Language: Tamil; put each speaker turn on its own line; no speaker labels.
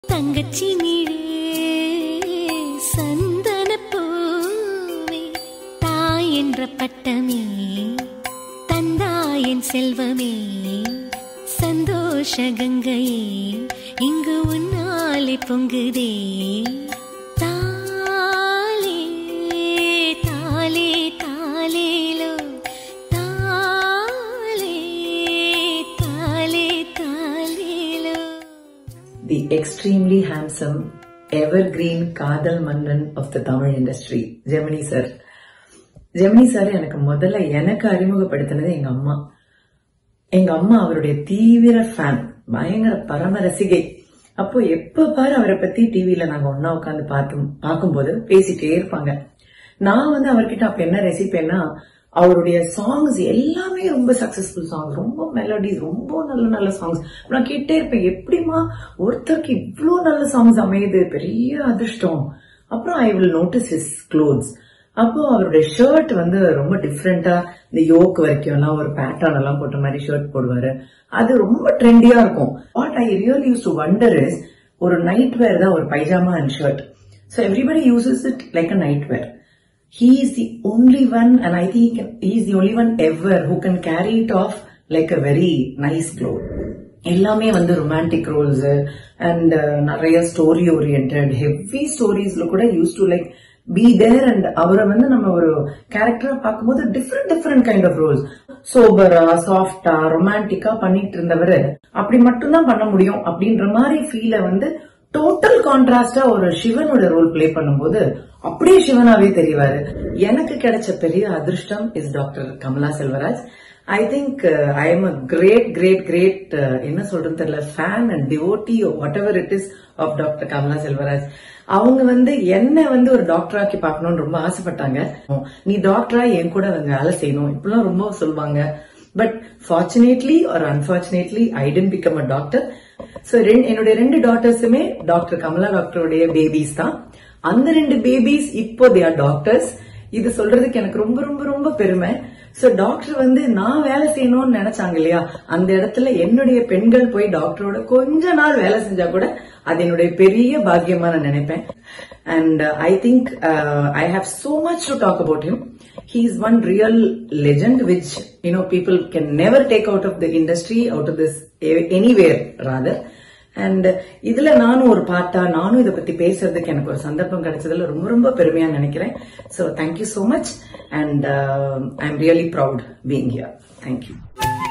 தங்கச்சி நீழே சந்தன பூவே தாய் என்ற பட்டமே தந்தாயன் செல்வமே சந்தோஷ கங்கையே இங்கு உன்னாலே பொங்குதே தாலே தாலே தாலேலோ தாலே தாலே தாலேலோ
the extremely handsome, evergreen காதல் மன்னன் of the Tamil industry Gemini sir Gemini sir எனக்கு முதல்ல எனக்கு அறிமுகப்படுத்தினது எங்க அம்மா எங்க அம்மா அவருடைய தீவிர ஃபேன் பயங்கர பரம ரசிகை அப்போ எப்ப பாரு அவரை பத்தி டிவில நாங்க ஒன்னா உட்காந்து பார்த்து பார்க்கும்போது பேசிட்டே இருப்பாங்க நான் வந்து அவர்கிட்ட அப்ப என்ன ரசிப்பேன்னா அவருடைய சாங்ஸ் எல்லாமே ரொம்ப சக்சஸ்ஃபுல் சாங்ஸ் ரொம்ப மெலடிஸ் ரொம்ப நல்ல நல்ல சாங்ஸ் நான் கேட்டே இருப்பேன் எப்படிமா ஒருத்தருக்கு இவ்ளோ நல்ல சாங்ஸ் அமையுது பெரிய அதிர்ஷ்டம் அப்புறம் I will notice his clothes அப்போ அவருடைய ஷர்ட் வந்து ரொம்ப டிஃப்ரெண்டா இந்த யோக் வரைக்கும் எல்லாம் ஒரு பேட்டர்ன் எல்லாம் போட்ட மாதிரி ஷர்ட் போடுவாரு அது ரொம்ப ட்ரெண்டியா இருக்கும் what I real use to wonder is ஒரு நைட் வேர் தான் ஒரு pyjama and shirt so everybody uses it like a night wear he is the only one and i think he is the only one ever who can carry it off like a very nice glow எல்லாமே வந்து ரொமான்டிக் ரோல்ஸ் அண்ட் நிறைய ஸ்டோரி ஓரியன்ட் ஹெவி ஸ்டோரிஸ்ல கூட use to like be there and அவரை வந்து நம்ம ஒரு கேரக்டரா பார்க்கும்போது different different kind of roles சோபரா சாஃப்டா ரொமான்டிக்கா பண்ணிட்டு இருந்தவர் அப்படி மட்டும்தான் பண்ண முடியும் அப்படின்ற மாதிரி ஃபீல வந்து டோட்டல் கான்ட்ராஸ்டா ஒரு சிவனோட ரோல் பிளே பண்ணும்போது அப்படியே சிவனாவே தெரிவாரு எனக்கு கிடைச்ச பெரிய அதிர்ஷ்டம் is doctor Kamala Selvaraj I think I am a great great great என்ன சொல்றது தெரியல fan and devotee whatever it is of doctor Kamala Selvaraj அவங்க வந்து என்ன வந்து ஒரு டாக்டராக்கி பார்க்கணும்னு ரொம்ப ஆசைப்பட்டாங்க நீ டாக்டரா என் கூட அவங்க வேலை செய்யணும் இப்படிலாம் ரொம்ப சொல்லுவாங்க but fortunately or unfortunately I tend become a doctor so என்னுடைய ரெண்டு டாட்டர்ஸுமே டாக்டர் கமலா டாக்டருடைய பேபிஸ் தான் அந்த ரெண்டு பேபிஸ் இப்போ தே ஆர் டாக்டர்ஸ் இது சொல்றதுக்கு எனக்கு ரொம்ப ரொம்ப ரொம்ப பெருமை சோ டாக்டர் வந்து நான் வேலை செய்யணும்னு நினைச்சாங்க இல்லையா அந்த இடத்துல என்னுடைய பெண்கள் போய் டாக்டரோட கொஞ்ச நாள் வேலை செஞ்சா கூட அது என்னுடைய பெரிய பாக்கியமா நான் நினைப்பேன் and I think I have so much to talk about him he is one real legend which you know people can never take out of the industry out of this anywhere rather and இதுல நானும் ஒரு பார்ட்டா நானும் இதை பத்தி பேசுறதுக்கு எனக்கு ஒரு சந்தர்ப்பம் கிடைச்சதுல ரொம்ப ரொம்ப பெருமையா நினைக்கிறேன் so thank you so much and I am really proud being here thank you